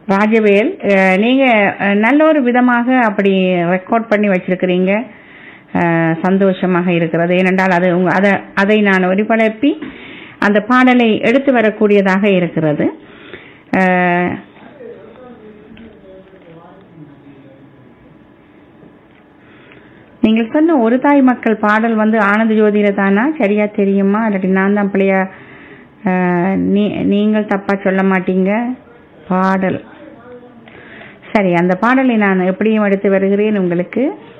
ராஜவேல் அஹ், நீங்க அஹ், நல்ல ஒரு விதமாக அப்படி ரெக்கார்ட் பண்ணி வச்சிருக்கிறீங்க அஹ், சந்தோஷமாக இருக்கிறது ஏனென்றால் அது உங்க அதை அதை நான் ஒளிபரப்பி அந்த பாடலை எடுத்து வரக்கூடியதாக இருக்கிறது அஹ், நீங்கள் சொன்ன ஒரு தாய் மக்கள் பாடல் வந்து ஆனந்த ஜோதியில தானா சரியா தெரியுமா இல்லாட்டி நான் தான் பிள்ளையா அஹ், நீ- நீங்கள் தப்பா சொல்ல மாட்டீங்க பாடல் சரி அந்த பாடலை நான் எப்படியும் எடுத்து வருகிறேன் உங்களுக்கு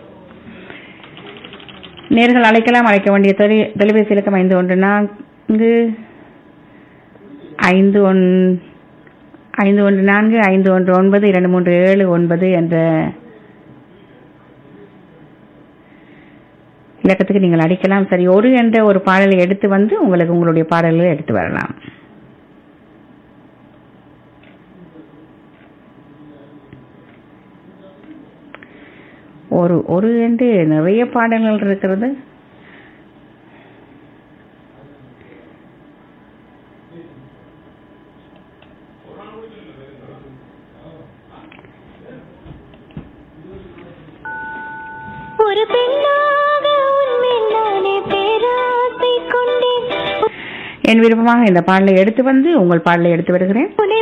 நேர்கள் அழைக்கலாம் அழைக்க வேண்டிய தொலை தொலைபேசி இலக்கம் ஐந்து ஒன்று நான்கு ஐந்து ஒன் ஐந்து ஒன்று நான்கு ஐந்து ஒன்று ஒன்பது இரண்டு மூன்று ஏழு ஒன்பது என்ற இலக்கத்துக்கு நீங்கள் அடிக்கலாம் சரி ஒரு என்ற ஒரு பாடலை எடுத்து வந்து உங்களுக்கு உங்களுடைய பாடல்களை எடுத்து வரலாம் ஒரு ஒரு என்று நிறைய பாடல்கள் இருக்கிறது ஒரு பெண்ணாக உன்மேல் நானே பேராசை கொண்டேன் என் விருப்பமாக இந்த பாடலை எடுத்து வந்து உங்கள் பாடலை எடுத்து வருகிறேன் உன்னை